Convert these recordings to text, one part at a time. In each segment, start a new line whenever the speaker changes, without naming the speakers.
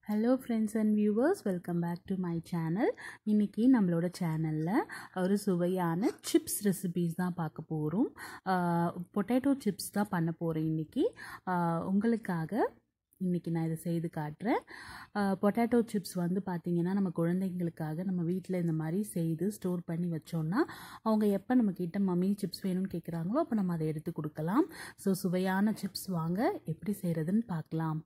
hello friends and viewers welcome back to my channel இன்றைக்கி நம்மளோட சேனலில் ஒரு சுவையான சிப்ஸ் ரெசிபீஸ் தான் பார்க்க போகிறோம் பொட்டேட்டோ சிப்ஸ் தான் பண்ண போகிறேன் இன்றைக்கி உங்களுக்காக இன்றைக்கி நான் இதை செய்து காட்டுறேன் பொட்டேட்டோ சிப்ஸ் வந்து பார்த்திங்கன்னா நம்ம குழந்தைங்களுக்காக நம்ம வீட்டில் இந்த மாதிரி செய்து ஸ்டோர் பண்ணி வச்சோன்னா அவங்க எப்போ நம்ம கிட்ட மம்மி சிப்ஸ் வேணும்னு கேட்குறாங்களோ அப்போ நம்ம அதை எடுத்து கொடுக்கலாம் ஸோ சுவையான சிப்ஸ் வாங்க எப்படி செய்கிறதுன்னு பார்க்கலாம்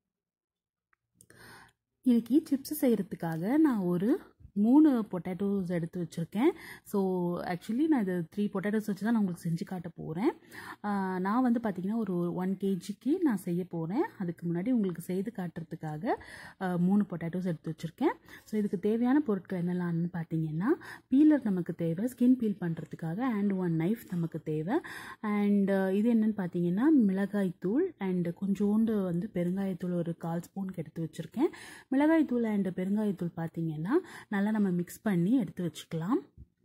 இன்றைக்கி சிப்ஸ் செய்கிறதுக்காக நான் ஒரு மூணு பொட்டேட்டோஸ் எடுத்து வச்சுருக்கேன் ஸோ ஆக்சுவலி நான் இது த்ரீ பொட்டேட்டோஸ் வச்சு தான் நான் உங்களுக்கு செஞ்சு காட்ட போகிறேன் நான் வந்து பார்த்திங்கன்னா ஒரு ஒன் கேஜிக்கு நான் செய்ய போகிறேன் அதுக்கு முன்னாடி உங்களுக்கு செய்து காட்டுறதுக்காக மூணு பொட்டேட்டோஸ் எடுத்து வச்சுருக்கேன் ஸோ இதுக்கு தேவையான பொருட்கள் என்னெல்லாம்னு பார்த்தீங்கன்னா பீலர் நமக்கு தேவை ஸ்கின் பீல் பண்ணுறதுக்காக அண்ட் ஒன் நைஃப் நமக்கு தேவை அண்ட் இது என்னென்னு பார்த்தீங்கன்னா மிளகாய் தூள் அண்டு கொஞ்சோண்டு வந்து பெருங்காயத்தூள் ஒரு கால் ஸ்பூனுக்கு எடுத்து வச்சுருக்கேன் மிளகாய் தூள் அண்டு பெருங்காயத்தூள் பார்த்தீங்கன்னா நல்லா நம்ம மிக்ஸ் பண்ணி எடுத்து வச்சுக்கலாம்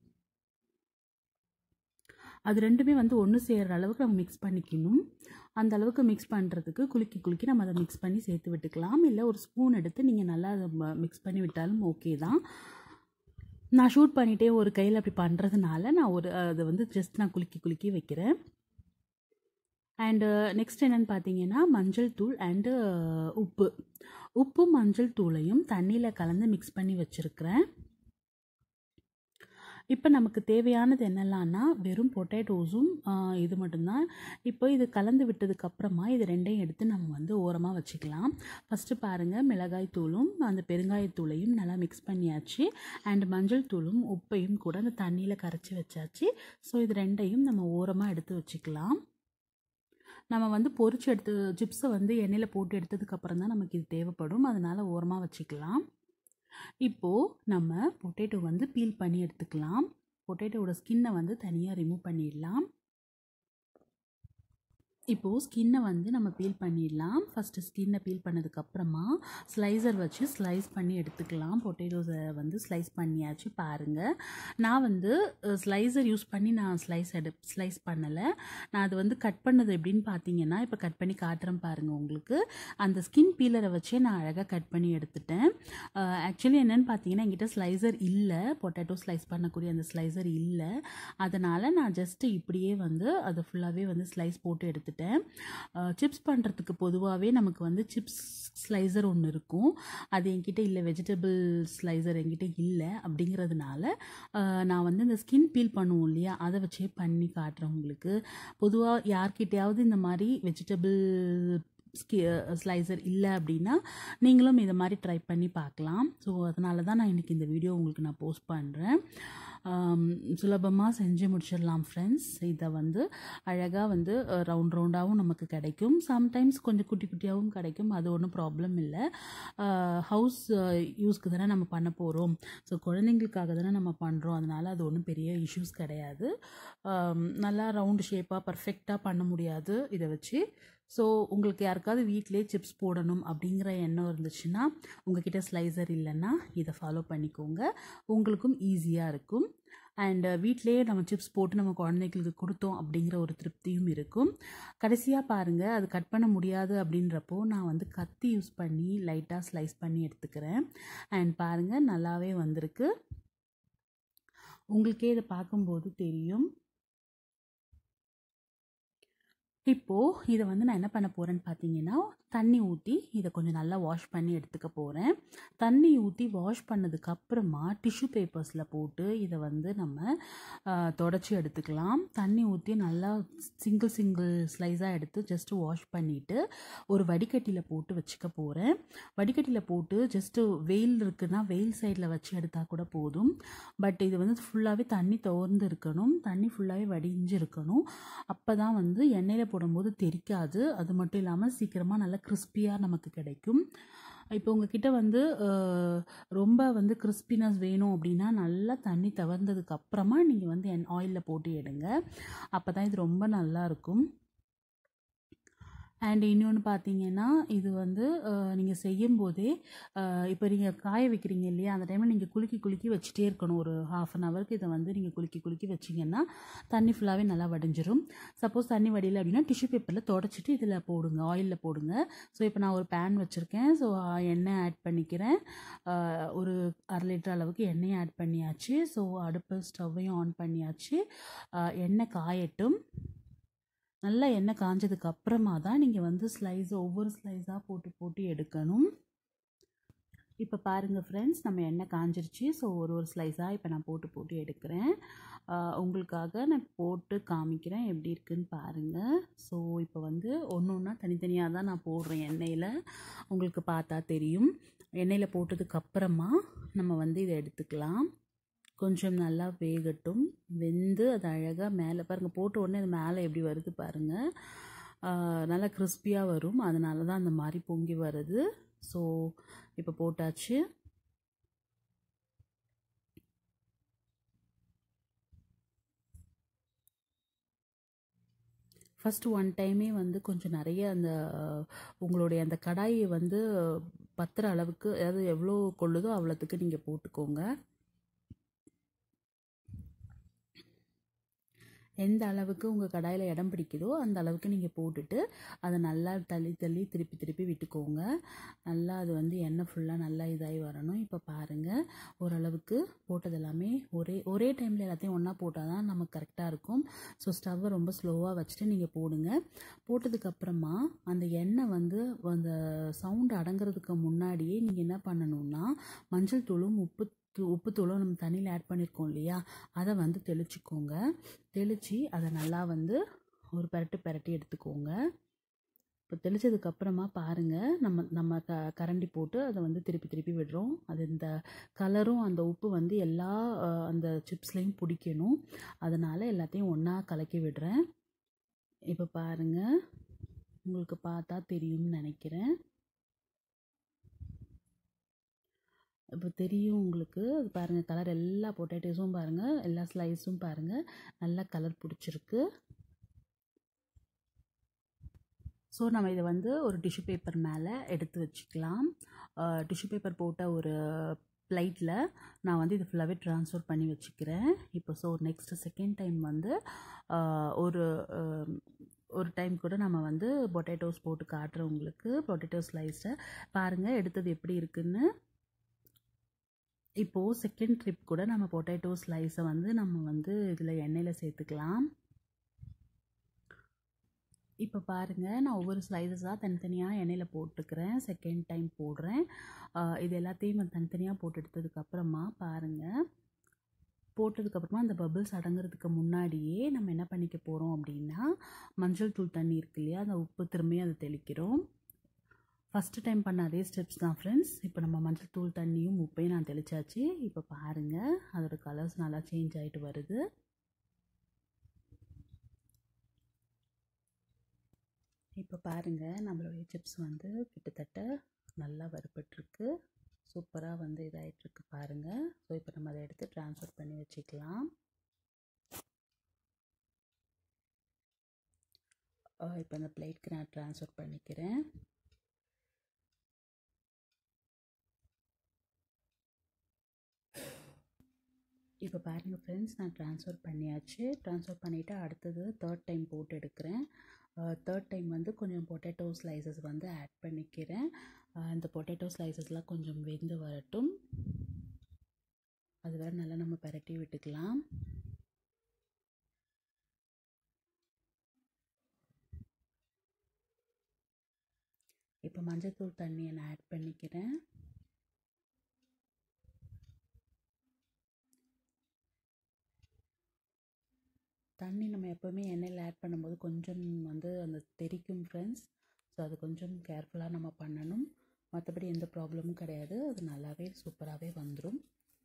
அது ரெண்டுமே வந்து ஒன்று சேர்கிற அளவுக்கு நம்ம மிக்ஸ் பண்ணிக்கணும் அந்த அளவுக்கு மிக்ஸ் பண்ணுறதுக்கு குலுக்கி குலுக்கி நம்ம அதை மிக்ஸ் பண்ணி சேர்த்து விட்டுக்கலாம் இல்லை ஒரு ஸ்பூன் எடுத்து நீங்கள் நல்லா அதை மிக்ஸ் பண்ணி விட்டாலும் ஓகே தான் நான் ஷூட் பண்ணிகிட்டே ஒரு கையில் அப்படி பண்ணுறதுனால நான் ஒரு அதை வந்து ஜஸ்ட் நான் குலுக்கி குலுக்கி வைக்கிறேன் அண்டு நெக்ஸ்ட் என்னென்னு பார்த்தீங்கன்னா மஞ்சள் தூள் அண்டு உப்பு உப்பும் மஞ்சள் தூளையும் தண்ணியில் கலந்து மிக்ஸ் பண்ணி வச்சுருக்கிறேன் இப்போ நமக்கு தேவையானது என்னெல்லாம்னா வெறும் பொட்டேட்டோஸும் இது மட்டும்தான் இப்போ இது கலந்து விட்டதுக்கப்புறமா இது ரெண்டையும் எடுத்து நம்ம வந்து ஓரமாக வச்சுக்கலாம் ஃபஸ்ட்டு பாருங்கள் மிளகாய் தூளும் அந்த பெருங்காயத்தூளையும் நல்லா மிக்ஸ் பண்ணியாச்சு அண்ட் மஞ்சள் தூளும் உப்பையும் கூட அந்த தண்ணியில் கரைச்சி வச்சாச்சு ஸோ இது ரெண்டையும் நம்ம ஓரமாக எடுத்து வச்சுக்கலாம் நம்ம வந்து பொரிச்சு எடுத்து சிப்ஸை வந்து எண்ணெயில் போட்டு எடுத்ததுக்கப்புறம் தான் நமக்கு இது தேவைப்படும் அதனால் ஓரமாக வச்சுக்கலாம் இப்போது நம்ம பொட்டேட்டோ வந்து பீல் பண்ணி எடுத்துக்கலாம் பொட்டேட்டோட ஸ்கின்னை வந்து தனியாக ரிமூவ் பண்ணிடலாம் இப்போது ஸ்கின்னை வந்து நம்ம பீல் பண்ணிடலாம் ஃபஸ்ட்டு ஸ்கின்னை பீல் பண்ணதுக்கப்புறமா ஸ்லைசர் வச்சு ஸ்லைஸ் பண்ணி எடுத்துக்கலாம் பொட்டேட்டோஸை வந்து ஸ்லைஸ் பண்ணியாச்சு பாருங்கள் நான் வந்து ஸ்லைசர் யூஸ் பண்ணி நான் ஸ்லைஸ் எடு ஸ்லைஸ் பண்ணலை நான் அது வந்து கட் பண்ணது எப்படின்னு பார்த்தீங்கன்னா இப்போ கட் பண்ணி காட்டுறேன் பாருங்கள் உங்களுக்கு அந்த ஸ்கின் பீலரை வச்சே நான் அழகாக கட் பண்ணி எடுத்துட்டேன் ஆக்சுவலி என்னென்னு பார்த்தீங்கன்னா என்கிட்ட ஸ்லைசர் இல்லை பொட்டேட்டோ ஸ்லைஸ் பண்ணக்கூடிய அந்த ஸ்லைசர் இல்லை அதனால் நான் ஜஸ்ட்டு இப்படியே வந்து அதை ஃபுல்லாகவே வந்து ஸ்லைஸ் போட்டு எடுத்துட்டேன் எடுத்துட்டேன் சிப்ஸ் பண்ணுறதுக்கு பொதுவாகவே நமக்கு வந்து சிப்ஸ் ஸ்லைசர் ஒன்று இருக்கும் அது என்கிட்ட இல்லை வெஜிடபிள் ஸ்லைசர் என்கிட்ட இல்லை அப்படிங்கிறதுனால நான் வந்து இந்த ஸ்கின் பீல் பண்ணுவோம் இல்லையா அதை வச்சே பண்ணி காட்டுறேன் உங்களுக்கு பொதுவாக யார்கிட்டையாவது இந்த மாதிரி வெஜிடபிள் ஸ்கி ஸ்லைசர் இல்லை அப்படின்னா நீங்களும் இதை மாதிரி ட்ரை பண்ணி பார்க்கலாம் ஸோ அதனால தான் நான் இன்றைக்கி இந்த வீடியோ உங்களுக்கு நான் போஸ்ட் பண்ணுறேன் சுலபமாக செஞ்சு முடிச்சிடலாம் ஃப்ரெண்ட்ஸ் இதை வந்து அழகாக வந்து ரவுண்ட் ரவுண்டாகவும் நமக்கு கிடைக்கும் சம்டைம்ஸ் கொஞ்சம் குட்டி குட்டியாகவும் கிடைக்கும் அது ஒன்றும் ப்ராப்ளம் இல்லை ஹவுஸ் யூஸ்க்கு தானே நம்ம பண்ண போகிறோம் ஸோ குழந்தைங்களுக்காக தானே நம்ம பண்ணுறோம் அதனால் அது ஒன்றும் பெரிய இஷ்யூஸ் கிடையாது நல்லா ரவுண்டு ஷேப்பாக பர்ஃபெக்டாக பண்ண முடியாது இதை வச்சு ஸோ உங்களுக்கு யாருக்காவது வீட்டிலே சிப்ஸ் போடணும் அப்படிங்கிற எண்ணம் இருந்துச்சுன்னா உங்ககிட்ட ஸ்லைசர் இல்லைன்னா இதை ஃபாலோ பண்ணிக்கோங்க உங்களுக்கும் ஈஸியாக இருக்கும் அண்ட் வீட்டிலே நம்ம சிப்ஸ் போட்டு நம்ம குழந்தைங்களுக்கு கொடுத்தோம் அப்படிங்கிற ஒரு திருப்தியும் இருக்கும் கடைசியாக பாருங்கள் அது கட் பண்ண முடியாது அப்படின்றப்போ நான் வந்து கத்தி யூஸ் பண்ணி லைட்டாக ஸ்லைஸ் பண்ணி எடுத்துக்கிறேன் அண்ட் பாருங்கள் நல்லாவே வந்திருக்கு உங்களுக்கே இதை பார்க்கும்போது தெரியும் இப்போது இதை வந்து நான் என்ன பண்ண போகிறேன்னு பார்த்தீங்கன்னா தண்ணி ஊற்றி இதை கொஞ்சம் நல்லா வாஷ் பண்ணி எடுத்துக்க போகிறேன் தண்ணி ஊற்றி வாஷ் பண்ணதுக்கப்புறமா டிஷ்யூ பேப்பர்ஸில் போட்டு இதை வந்து நம்ம தொடச்சி எடுத்துக்கலாம் தண்ணி ஊற்றி நல்லா சிங்கிள் சிங்கிள் ஸ்லைஸாக எடுத்து ஜஸ்ட்டு வாஷ் பண்ணிவிட்டு ஒரு வடிகட்டியில் போட்டு வச்சுக்க போகிறேன் வடிகட்டியில் போட்டு ஜஸ்ட்டு வெயில் இருக்குன்னா வெயில் சைடில் வச்சு எடுத்தால் கூட போதும் பட் இது வந்து ஃபுல்லாகவே தண்ணி தோர்ந்து இருக்கணும் தண்ணி ஃபுல்லாகவே வடிஞ்சு இருக்கணும் அப்போ தான் வந்து எண்ணெயில் போடும்போது தெரிக்காது அது மட்டும் இல்லாமல் சீக்கிரமாக நல்லா கிறிஸ்பியாக நமக்கு கிடைக்கும் இப்போ உங்ககிட்ட வந்து ரொம்ப வந்து கிறிஸ்பினஸ் வேணும் அப்படின்னா நல்லா தண்ணி தவர்ந்ததுக்கு அப்புறமா நீங்கள் வந்து என் ஆயிலில் போட்டு எடுங்க அப்போ தான் இது ரொம்ப நல்லாயிருக்கும் அண்ட் இன்னொன்று பார்த்தீங்கன்னா இது வந்து நீங்கள் செய்யும்போதே இப்போ நீங்கள் காய வைக்கிறீங்க இல்லையா அந்த டைமில் நீங்கள் குலுக்கி குலுக்கி வச்சுட்டே இருக்கணும் ஒரு ஹாஃப் அன் ஹவருக்கு இதை வந்து நீங்கள் குலுக்கி குலுக்கி வச்சிங்கன்னா தண்ணி ஃபுல்லாகவே நல்லா வடிஞ்சிரும் சப்போஸ் தண்ணி வடியல அப்படின்னா டிஷ்யூ பேப்பரில் தொடச்சிட்டு இதில் போடுங்க ஆயிலில் போடுங்க ஸோ இப்போ நான் ஒரு பேன் வச்சுருக்கேன் ஸோ எண்ணெய் ஆட் பண்ணிக்கிறேன் ஆஹ் ஒரு அரை லிட்டர் அளவுக்கு எண்ணெயை ஆட் பண்ணியாச்சு ஸோ அடுப்பு ஸ்டவ்வையும் ஆன் பண்ணியாச்சு ஆஹ் எண்ணெய் காயட்டும் நல்லா எண்ணெய் காஞ்சதுக்கு அப்புறமா தான் நீங்கள் வந்து ஸ்லைஸ் ஒவ்வொரு ஸ்லைஸாக போட்டு போட்டு எடுக்கணும் இப்போ பாருங்கள் ஃப்ரெண்ட்ஸ் நம்ம எண்ணெய் காஞ்சிருச்சு ஸோ ஒரு ஒரு ஸ்லைஸாக இப்போ நான் போட்டு போட்டு எடுக்கிறேன் ஆஹ் உங்களுக்காக நான் போட்டு காமிக்கிறேன் எப்படி இருக்குன்னு பாருங்கள் ஸோ இப்போ வந்து ஒன்று ஒன்றா தனித்தனியாக தான் நான் போடுறேன் எண்ணெயில் உங்களுக்கு பார்த்தா தெரியும் எண்ணெயில் போட்டதுக்கப்புறமா நம்ம வந்து இதை எடுத்துக்கலாம் கொஞ்சம் நல்லா வேகட்டும் வெந்து அது அழகாக மேலே பாருங்கள் போட்ட உடனே அது மேலே எப்படி வருது பாருங்கள் ஆஹ் நல்லா கிறிஸ்பியாக வரும் அதனால தான் அந்த மாதிரி பொங்கி வருது ஸோ இப்போ போட்டாச்சு ஃபஸ்ட்டு ஒன் டைமே வந்து கொஞ்சம் நிறைய அந்த உங்களுடைய அந்த கடாயை வந்து பத்துற அளவுக்கு அதாவது எவ்வளோ கொள்ளுதோ அவ்வளோத்துக்கு நீங்கள் போட்டுக்கோங்க எந்த அளவுக்கு உங்கள் கடாயில் இடம் பிடிக்குதோ அந்த அளவுக்கு நீங்கள் போட்டுட்டு அதை நல்லா தள்ளி தள்ளி திருப்பி திருப்பி விட்டுக்கோங்க நல்லா அது வந்து எண்ணெய் ஃபுல்லாக நல்லா இதாகி வரணும் இப்போ பாருங்கள் ஓரளவுக்கு போட்டது எல்லாமே ஒரே ஒரே டைமில் எல்லாத்தையும் ஒன்றா போட்டால் தான் நமக்கு கரெக்டாக இருக்கும் ஸோ ஸ்டவ்வை ரொம்ப ஸ்லோவாக வச்சுட்டு நீங்கள் போடுங்க போட்டதுக்கப்புறமா அந்த எண்ணெய் வந்து அந்த சவுண்டு அடங்குறதுக்கு முன்னாடியே நீங்கள் என்ன பண்ணணும்னா மஞ்சள் தூளும் உப்பு தூ உப்புத்தூளும் நம்ம தண்ணியில் ஆட் பண்ணியிருக்கோம் இல்லையா அதை வந்து தெளிச்சுக்கோங்க தெளித்து அதை நல்லா வந்து ஒரு பெரட்டு பெரட்டி எடுத்துக்கோங்க இப்போ தெளித்ததுக்கப்புறமா பாருங்கள் நம்ம நம்ம க கரண்டி போட்டு அதை வந்து திருப்பி திருப்பி விடுறோம் அது இந்த கலரும் அந்த உப்பு வந்து எல்லா அஹ், அந்த சிப்ஸ்லேயும் பிடிக்கணும் அதனால் எல்லாத்தையும் ஒன்றா கலக்கி விடுறேன் இப்போ பாருங்கள் உங்களுக்கு பார்த்தா தெரியும்னு நினைக்கிறேன் இப்போ தெரியும் உங்களுக்கு அது பாருங்கள் கலர் எல்லா பொட்டேட்டோஸும் பாருங்கள் எல்லா ஸ்லைஸும் பாருங்கள் நல்லா கலர் பிடிச்சிருக்கு ஸோ நம்ம இதை வந்து ஒரு டிஷ்யூ பேப்பர் மேலே எடுத்து வச்சுக்கலாம் டிஷ்யூ பேப்பர் போட்ட ஒரு பிளைட்டில் நான் வந்து இது ஃபுல்லாகவே ட்ரான்ஸ்ஃபர் பண்ணி வச்சுக்கிறேன் இப்போ ஸோ நெக்ஸ்ட் செகண்ட் டைம் வந்து ஆஹ், ஒரு ஆஹ், ஒரு டைம் கூட நம்ம வந்து பொட்டேட்டோஸ் போட்டு காட்டுறோம் உங்களுக்கு பொட்டேட்டோ ஸ்லைஸை பாருங்கள் எடுத்தது எப்படி இருக்குன்னு இப்போது செகண்ட் ட்ரிப் கூட நம்ம பொட்டேட்டோ ஸ்லைஸை வந்து நம்ம வந்து இதில் எண்ணெயில் சேர்த்துக்கலாம் இப்போ பாருங்கள் நான் ஒவ்வொரு ஸ்லைசஸாக தனித்தனியாக எண்ணெயில் போட்டுக்கிறேன் செகண்ட் டைம் போடுறேன் ஆஹ் இது எல்லாத்தையும் நான் தனித்தனியாக போட்டு எடுத்ததுக்கப்புறமா பாருங்கள் போட்டதுக்கப்புறமா அந்த பபிள்ஸ் அடங்குறதுக்கு முன்னாடியே நம்ம என்ன பண்ணிக்க போகிறோம் அப்படின்னா மஞ்சள் தூள் தண்ணி இருக்கு இல்லையா அந்த உப்பு திரும்பி அதை தெளிக்கிறோம் ஃபஸ்ட்டு டைம் பண்ண அதே ஸ்டெப்ஸ் தான் ஃப்ரெண்ட்ஸ் இப்போ நம்ம மஞ்சள் தூள் தண்ணியும் உப்பையும் நான் தெளிச்சாச்சு இப்போ பாருங்கள் அதோட கலர்ஸ் நல்லா சேஞ்ச் ஆகிட்டு வருது இப்போ பாருங்கள் நம்மளுடைய சிப்ஸ் வந்து கிட்டத்தட்ட நல்லா வறுபட்டுருக்கு சூப்பராக வந்து இதாகிட்டுருக்கு பாருங்கள் ஸோ இப்போ நம்ம அதை எடுத்து ட்ரான்ஸ்ஃபர் பண்ணி வச்சுக்கலாம் இப்போ அந்த பிளேட்க்கு நான் ட்ரான்ஸ்ஃபர் பண்ணிக்கிறேன் இப்போ பாருங்கள் ஃப்ரெண்ட்ஸ் நான் ட்ரான்ஸ்ஃபர் பண்ணியாச்சு ட்ரான்ஸ்ஃபர் பண்ணிவிட்டு அடுத்தது தேர்ட் டைம் போட்டு எடுக்கிறேன் தேர்ட் டைம் வந்து கொஞ்சம் பொட்டேட்டோ ஸ்லைசஸ் வந்து ஆட் பண்ணிக்கிறேன் அஹ் இந்த பொட்டேட்டோ ஸ்லைசஸ்லாம் கொஞ்சம் வெந்து வரட்டும் அது வரை நல்லா நம்ம பரட்டி விட்டுக்கலாம் இப்போ மஞ்சள்தூள் தண்ணியை நான் ஆட் பண்ணிக்கிறேன் தண்ணி நம்ம எப்போவுமே எண்ணெயில் ஆட் பண்ணும்போது கொஞ்சம் வந்து அந்த தெரிக்கும் ஃப்ரெண்ட்ஸ் ஸோ அது கொஞ்சம் கேர்ஃபுல்லாக நம்ம பண்ணணும் மற்றபடி எந்த ப்ராப்ளமும் கிடையாது அது நல்லாவே சூப்பராகவே வந்துடும்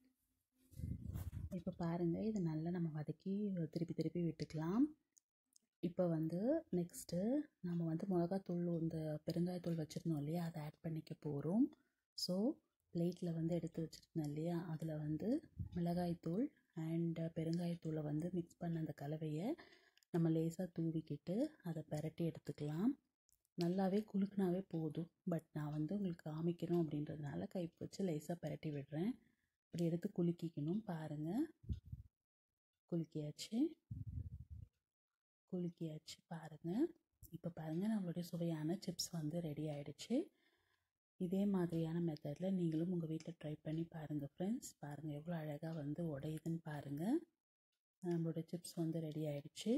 இப்போ பாருங்கள் இதை நல்லா நம்ம வதக்கி திருப்பி திருப்பி விட்டுக்கலாம் இப்போ வந்து நெக்ஸ்ட்டு நம்ம வந்து மிளகாத்தூள் இந்த பெருங்காயத்தூள் வச்சுருந்தோம் இல்லையா அதை ஆட் பண்ணிக்க போகிறோம் ஸோ பிளேட்டில் வந்து எடுத்து வச்சுருந்தோம் இல்லையா அதில் வந்து மிளகாய்த்தூள் அண்ட் பெருங்காயத்தூளை வந்து மிக்ஸ் பண்ண அந்த கலவையை நம்ம லேசாக தூவிக்கிட்டு அதை பெரட்டி எடுத்துக்கலாம் நல்லாவே குலுக்குனாவே போதும் பட் நான் வந்து உங்களுக்கு காமிக்கணும் அப்படின்றதுனால கை வச்சு லேசாக பரட்டி விடுறேன் இப்படி எடுத்து குலுக்கிக்கணும் பாருங்கள் குலுக்கியாச்சு குலுக்கியாச்சு பாருங்கள் இப்போ பாருங்கள் நம்மளுடைய சுவையான சிப்ஸ் வந்து ரெடி ஆயிடுச்சு இதே மாதிரியான மெத்தடில் நீங்களும் உங்கள் வீட்டில் ட்ரை பண்ணி பாருங்கள் ஃப்ரெண்ட்ஸ் பாருங்கள் எவ்வளோ அழகாக வந்து உடையுதுன்னு பாருங்கள் நம்மளோட சிப்ஸ் வந்து ரெடி ஆயிடுச்சு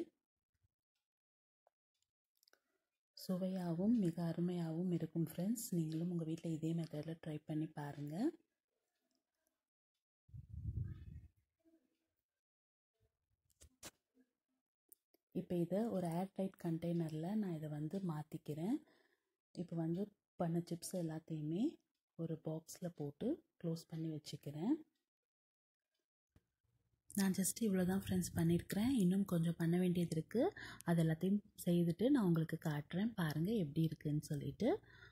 சுவையாகவும் மிக அருமையாகவும் இருக்கும் ஃப்ரெண்ட்ஸ் நீங்களும் உங்கள் வீட்டில் இதே மெத்தடில் ட்ரை பண்ணி பாருங்கள் இப்போ இதை ஒரு ஏர்டைட் கண்டெய்னரில் நான் இதை வந்து மாற்றிக்கிறேன் இப்போ வந்து பண்ண சிப்ஸ் எல்லாத்தையுமே ஒரு பாக்ஸில் போட்டு க்ளோஸ் பண்ணி வச்சுக்கிறேன் நான் ஜஸ்ட் இவ்வளோ தான் ஃப்ரெண்ட்ஸ் பண்ணியிருக்கிறேன் இன்னும் கொஞ்சம் பண்ண வேண்டியது இருக்குது அது எல்லாத்தையும் செய்துட்டு நான் உங்களுக்கு காட்டுறேன் பாருங்கள் எப்படி இருக்குதுன்னு சொல்லிட்டு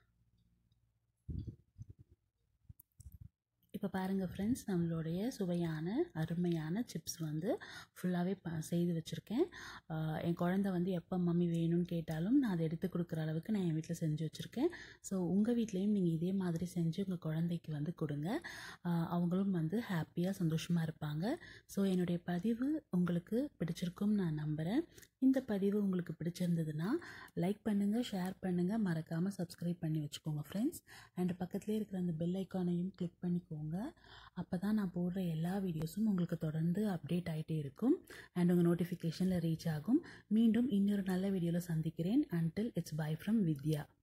இப்போ பாருங்கள் ஃப்ரெண்ட்ஸ் நம்மளுடைய சுவையான அருமையான சிப்ஸ் வந்து ஃபுல்லாகவே ப செய்து வச்சுருக்கேன் என் குழந்த வந்து எப்போ மம்மி வேணும்னு கேட்டாலும் நான் அதை எடுத்து கொடுக்குற அளவுக்கு நான் என் வீட்டில் செஞ்சு வச்சுருக்கேன் ஸோ உங்கள் வீட்லேயும் நீங்கள் இதே மாதிரி செஞ்சு உங்கள் குழந்தைக்கு வந்து கொடுங்க அவங்களும் வந்து ஹாப்பியாக சந்தோஷமாக இருப்பாங்க ஸோ என்னுடைய பதிவு உங்களுக்கு பிடிச்சிருக்கும் நான் நம்புகிறேன் இந்த பதிவு உங்களுக்கு பிடிச்சிருந்ததுன்னா லைக் பண்ணுங்கள் ஷேர் பண்ணுங்கள் மறக்காமல் சப்ஸ்கிரைப் பண்ணி வச்சுக்கோங்க ஃப்ரெண்ட்ஸ் அண்ட் பக்கத்துலேயே இருக்கிற அந்த பெல் ஐக்கானையும் கிளிக் பண்ணிக்கோங்க அப்போ தான் நான் போடுற எல்லா வீடியோஸும் உங்களுக்கு தொடர்ந்து அப்டேட் ஆகிட்டே இருக்கும் அண்ட் உங்கள் நோட்டிஃபிகேஷனில் ரீச் ஆகும் மீண்டும் இன்னொரு நல்ல வீடியோவில் சந்திக்கிறேன் until it's bye from Vidya